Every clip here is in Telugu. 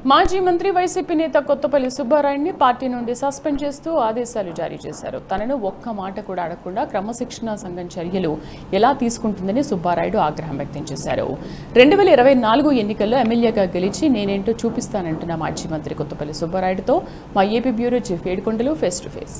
మాజీ మంత్రి వైసీపీ నేత కొత్తపల్లి సుబ్బారాయుడిని పార్టీ నుండి సస్పెండ్ చేస్తూ ఆదేశాలు జారీ చేశారు తనను ఒక్క మాట కూడా అడగకుండా క్రమశిక్షణా సంఘం చర్యలు ఎలా తీసుకుంటుందని సుబ్బారాయుడు ఆగ్రహం వ్యక్తం చేశారు రెండు వేల ఇరవై నాలుగు ఎన్నికల్లో ఎమ్మెల్యేగా గెలిచి నేనేంటో చూపిస్తానంటున్న మాజీ మంత్రి కొత్తపల్లి సుబ్బారాయుడుతో మా AP bureau chief Yedukondalu face to face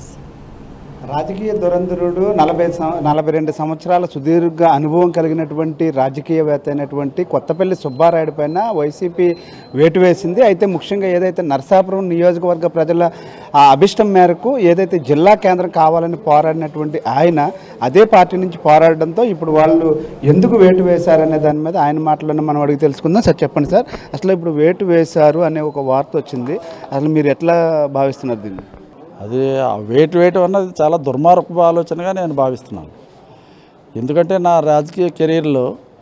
రాజకీయ దురంధరుడు నలభై సం- నలభై రెండు సంవత్సరాల సుదీర్ఘ అనుభవం కలిగినటువంటి రాజకీయవేత్త అయినటువంటి కొత్తపల్లి సుబ్బారాయుడు పైన వైసీపీ వేటు వేసింది అయితే ముఖ్యంగా ఏదైతే నరసాపురం నియోజకవర్గ ప్రజల ఆ అభిష్టం మేరకు ఏదైతే జిల్లా కేంద్రం కావాలని పోరాడినటువంటి ఆయన అదే పార్టీ నుంచి పోరాడడంతో ఇప్పుడు వాళ్ళు ఎందుకు వేటు వేశారనే దాని మీద ఆయన మాటలను మనం అడిగి తెలుసుకుందాం సార్ చెప్పండి సార్ అసలు ఇప్పుడు వేటు వేశారు అనే ఒక వార్త వచ్చింది అసలు మీరు ఎట్లా భావిస్తున్నారు దీన్ని అది ఆ వెయిట్ వెయిట్ అన్నది చాలా దుర్మార్గపు ఆలోచనగా నేను భావిస్తున్నాను ఎందుకంటే నా రాజకీయ కెరీర్లో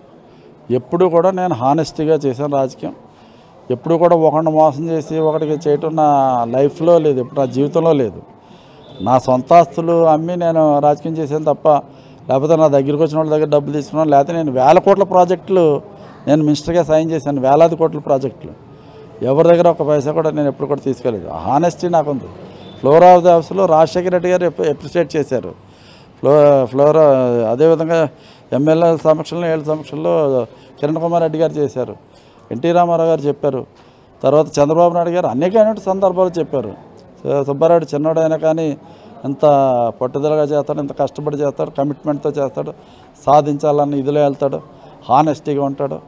ఎప్పుడు కూడా నేను హానెస్టీగా చేశాను రాజకీయం ఎప్పుడు కూడా ఒకరిని మోసం చేసి ఒకటికి చేయటం నా లైఫ్లో లేదు ఎప్పుడు నా జీవితంలో లేదు నా సొంత ఆస్తులు అమ్మి నేను రాజకీయం చేశాను తప్ప లేకపోతే నా దగ్గరికి వచ్చిన వాళ్ళ దగ్గర డబ్బులు తీసుకున్నాను లేకపోతే నేను వేల కోట్ల ప్రాజెక్టులు నేను మినిస్టర్గా సైన్ చేశాను వేలాది కోట్ల ప్రాజెక్టులు ఎవరి దగ్గర ఒక పైసా కూడా నేను ఎప్పుడు కూడా తీసుకోలేదు హానెస్టీ నాకు ఉంది ఫ్లోర్ ఆఫ్ ది హౌస్లో రాజశేఖర రెడ్డి గారు అప్రిషియేట్ చేశారు ఫ్లో ఫ్లోర్ అదేవిధంగా ఎమ్మెల్యే సమక్షంలో ఏళ్ళ సమక్షంలో కిరణ్ కుమార్ రెడ్డి గారు చేశారు ఎన్టీ రామారావు గారు చెప్పారు తర్వాత చంద్రబాబు నాయుడు గారు అనేకమైన సందర్భాలు చెప్పారు సు- సుబ్బారాయుడు చిన్నోడైనా కానీ ఎంత పట్టుదలగా చేస్తాడు ఎంత కష్టపడి చేస్తాడు కమిట్మెంట్తో చేస్తాడు సాధించాలన్న ఇదిలో వెళ్తాడు హానెస్టీగా ఉంటాడు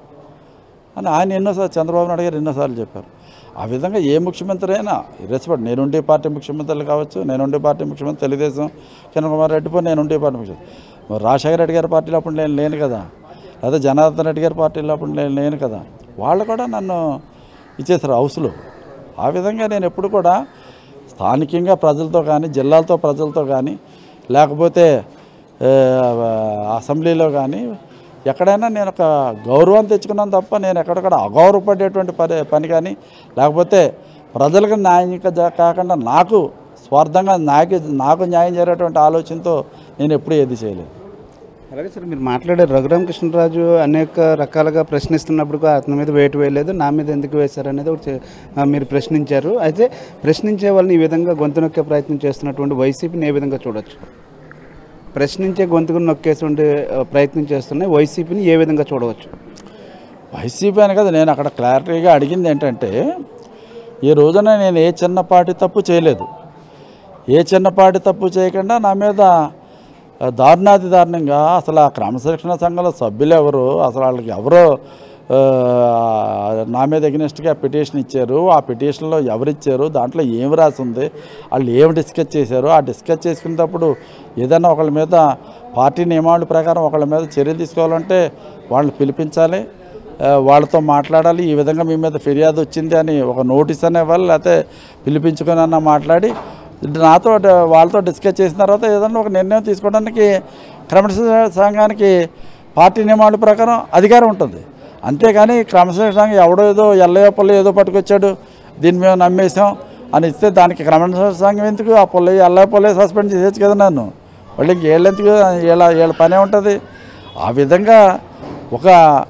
అని ఆయన ఎన్నోసార్లు చంద్రబాబు నాయుడు గారు ఎన్నోసార్లు చెప్పారు ఆ విధంగా ఏ ముఖ్యమంత్రి అయినా రెస్పెక్ట్ నేనుండే పార్టీ ముఖ్యమంత్రులు కావచ్చు నేనుండే పార్టీ ముఖ్యమంత్రి తెలుగుదేశం కిరణ్ కుమార్ రెడ్డి పోయి నేనుండే పార్టీ ముఖ్యమంత్రి మరి రాజశేఖర రెడ్డి గారి పార్టీలో అప్పుడు నేను లేను కదా లేదా జనార్దన్ రెడ్డి గారి పార్టీలో అప్పుడు నేను లేను కదా వాళ్ళు కూడా నన్ను ఇచ్చేసారు హౌస్లో ఆ విధంగా నేను ఎప్పుడు కూడా స్థానికంగా ప్రజలతో కానీ జిల్లాలతో ప్రజలతో కానీ లేకపోతే ఏ, అసెంబ్లీలో కానీ ఎక్కడైనా నేను ఒక గౌరవం తెచ్చుకున్నాను తప్ప నేను ఎక్కడక్కడ అగౌరవపడేటువంటి పని పని కానీ లేకపోతే ప్రజలకు న్యాయం కా- జా- కాకుండా నాకు స్వార్థంగా నాకు నాకు న్యాయం జరిగేటువంటి ఆలోచనతో నేను ఎప్పుడూ ఏది చేయలేదు అలాగే సార్ మీరు మాట్లాడే రఘురామకృష్ణరాజు అనేక రకాలుగా ప్రశ్నిస్తున్నప్పుడు కూడా అతని మీద వేటు వేయలేదు నా మీద ఎందుకు వేశారు అనేది ఒకటి చె- ఆ, మీరు ప్రశ్నించారు అయితే ప్రశ్నించే వాళ్ళని ఈ విధంగా గొంతు నొక్కే ప్రయత్నం చేస్తున్నటువంటి వైసీపీని ఏ విధంగా చూడొచ్చు ప్రశ్నించే గొంతుకు నొక్కేటువంటి ఆ, ప్రయత్నం చేస్తున్నాయి వైసీపీని ఏ విధంగా చూడవచ్చు వైసీపీ అని కదా నేను అక్కడ క్లారిటీగా అడిగింది ఏంటంటే ఈ రోజున నేను ఏ చిన్నపాటి తప్పు చేయలేదు ఏ చిన్నపాటి తప్పు చేయకుండా నా మీద ఆ, దారుణాతి దారుణంగా అసలు ఆ క్రమశిక్షణ సంఘంలో సభ్యులు ఎవరు అసలు వాళ్ళకి ఎవరో ఆ, నా మీద ఎగ్నెస్ట్గా పిటిషన్ ఇచ్చారు ఆ పిటిషన్లో ఎవరు ఇచ్చారు దాంట్లో ఏమి రాసి ఉంది వాళ్ళు ఏమి డిస్కస్ చేశారు ఆ డిస్కస్ చేసుకునేటప్పుడు ఏదైనా ఒకళ్ళ మీద పార్టీ నియమావళి ప్రకారం ఒకళ్ళ మీద చర్యలు తీసుకోవాలంటే వాళ్ళని పిలిపించాలి ఆ, వాళ్ళతో మాట్లాడాలి ఈ విధంగా మీ మీద ఫిర్యాదు వచ్చింది అని ఒక నోటీస్ అనే ఇవ్వాలి లేకపోతే పిలిపించుకొని అన్న మాట్లాడి నాతో డ- వాళ్ళతో డిస్కస్ చేసిన తర్వాత ఏదైనా ఒక నిర్ణయం తీసుకోవడానికి క్రమశిక్షణ సంఘానికి పార్టీ నియమావళి ప్రకారం అధికారం ఉంటుంది అంతేగాని క్రమశిక్షణ సంఘం ఎవడో ఏదో ఎల్లయ్య పొల్ల ఏదో పట్టుకొచ్చాడు దీన్ని మేము నమ్మేసాం అని ఇస్తే దానికి క్రమశిక్షణ సంఘం ఎందుకు ఆ పొల్ల ఎల్లయ్య పొల్ల సస్పెండ్ చేసేచ్చు కదా నన్ను వాళ్ళు ఇంకేళ్ళు ఎందుకు వీళ్ళ వీళ్ళ పనే ఉంటుంది ఆ విధంగా ఒక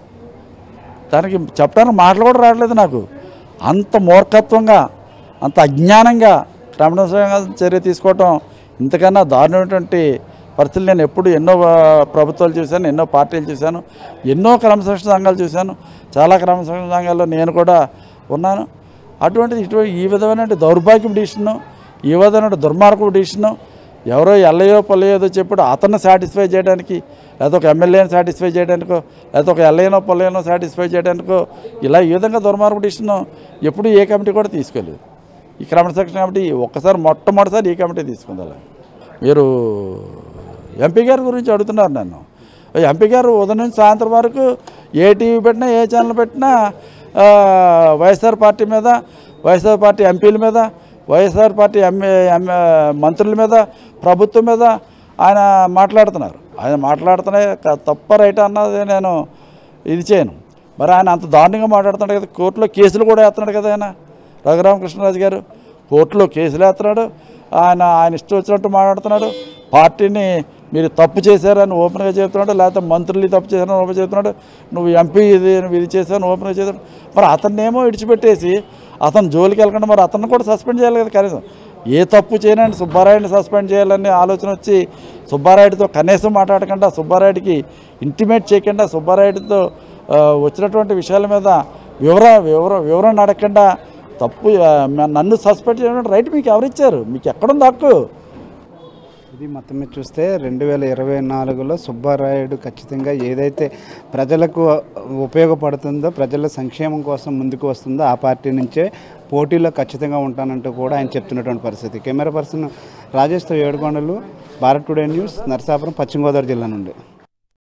దానికి చెప్పడానికి మాటలు కూడా రావట్లేదు నాకు అంత మూర్ఖత్వంగా అంత అజ్ఞానంగా క్రమశిక్షణ చర్య తీసుకోవటం ఇంతకన్నా దారుణమైనటువంటి పరిస్థితులు నేను ఎప్పుడు ఎన్నో ఆ, ప్రభుత్వాలు చూశాను ఎన్నో పార్టీలు చూశాను ఎన్నో క్రమశిక్షణ సంఘాలు చూశాను చాలా క్రమశిక్షణ సంఘాల్లో నేను కూడా ఉన్నాను అటువంటిది ఇటువంటి ఈ విధమైన దౌర్భాగ్యం డిసిషను ఈ విధమైన దుర్మార్గపు డిసిషను ఎవరో ఎల్లయో పొల్లయో ఏదో చెప్పాడు అతన్ని సాటిస్ఫై చేయడానికి లేదా ఒక ఎమ్మెల్యేని సాటిస్ఫై చేయడానికో లేదా ఒక ఎల్లయ్యనో పొల్లయ్యనో సాటిస్ఫై చేయడానికో ఇలా ఈ విధంగా దుర్మార్గపు డిసిషను ఎప్పుడు ఏ కమిటీ కూడా తీసుకోలేదు ఈ క్రమశిక్షణ కమిటీ ఒక్కసారి మొట్టమొదటిసారి ఈ కమిటీ తీసుకుంది అలా మీరు ఎంపీ గారి గురించి అడుగుతున్నారు నన్ను ఎంపీ గారు ఉదయం నుంచి సాయంత్రం వరకు ఏ టీవీ పెట్టినా ఏ ఛానల్ పెట్టినా ఆ, వైఎస్ఆర్ పార్టీ మీద వైఎస్ఆర్ పార్టీ ఎంపీల మీద వైఎస్ఆర్ పార్టీ ఎంఏ ఎంఏ మంత్రుల మీద ప్రభుత్వం మీద ఆయన మాట్లాడుతున్నారు ఆయన మాట్లాడుతున్నాయి క- తప్ప రైట్ అన్నది నేను ఇది చేయను మరి ఆయన అంత దారుణంగా మాట్లాడుతున్నాడు కదా కోర్టులో కేసులు కూడా వేస్తున్నాడు కదా ఆయన రఘురామకృష్ణరాజు గారు కోర్టులో కేసులు వేస్తున్నాడు ఆయన ఆయన ఇష్టం వచ్చినట్టు మాట్లాడుతున్నాడు పార్టీని మీరు తప్పు చేశారని ఓపెన్గా చెప్తున్నాడు లేకపోతే మంత్రులు ఈ తప్పు చేశారని ఓపెన్ చెప్తున్నాడు నువ్వు ఎంపీ ఇది నువ్వు ఇది చేశాను ఓపెన్గా చేశాడు మరి అతన్నేమో విడిచిపెట్టేసి అతను జోలికి వెళ్ళకుండా మరి అతను కూడా సస్పెండ్ చేయాలి కదా కనీసం ఏ తప్పు చేయనండి సుబ్బారాయుడిని సస్పెండ్ చేయాలనే ఆలోచన వచ్చి సుబ్బారాయుడితో కనీసం మాట్లాడకుండా సుబ్బారాయుడికి ఇంటిమేట్ చేయకుండా సుబ్బారాయుడితో ఆ, వచ్చినటువంటి విషయాల మీద వివర వివర వివరణ అడగకుండా తప్పు ఆ, నన్ను సస్పెండ్ చేయడం రైట్ మీకు ఎవరిచ్చారు మీకు ఎక్కడుంది హక్కు ఇది మొత్తం మీద చూస్తే రెండు వేల ఇరవై నాలుగులో సుబ్బారాయుడు ఖచ్చితంగా ఏదైతే ప్రజలకు ఉపయోగపడుతుందో ప్రజల సంక్షేమం కోసం ముందుకు వస్తుందో ఆ పార్టీ నుంచే పోటీలో ఖచ్చితంగా ఉంటానంటూ కూడా ఆయన చెప్తున్నటువంటి పరిస్థితి కెమెరా పర్సన్ రాజేష్తో ఏడుకొండలు భారత్ టుడే న్యూస్ నరసాపురం పశ్చిమ గోదావరి జిల్లా నుండి